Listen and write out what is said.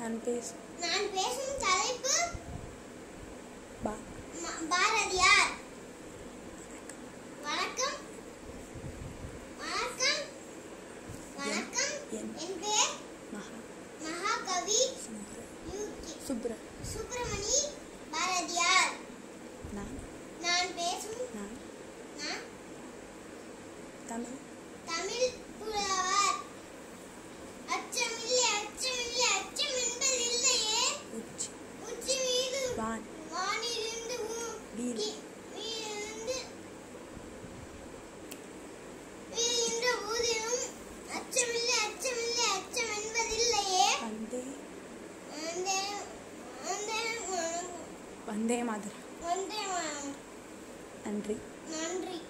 நான் பேசும் நான் பேசும் தலைப்பு பா ம- பாரதியார் வணக்கம் வணக்கம் வணக்கம் என் என் பெயர் மகா மகாகவி சுப்ர யூகி சுப்ர சுப்பிரமணி பாரதியார் நான் நான் பேசும் நான் நான் தமிழ் தமிழ் புலவர் அச்சமில்லை அச்சமில்லை அச்சம் என்பதில்லையே உச்சி உச்சி மீது வான் வானிலிருந்து ஊ- வீர் கி- வீழிருந்து வீழ்கின்ற போதிலும் அச்சமில்லை அச்சமில்லை அச்சம் என்பதில்லையே வந்தே வந்தே வந்தே வந்தே மாதிரி வந்தே நன்றி நன்றி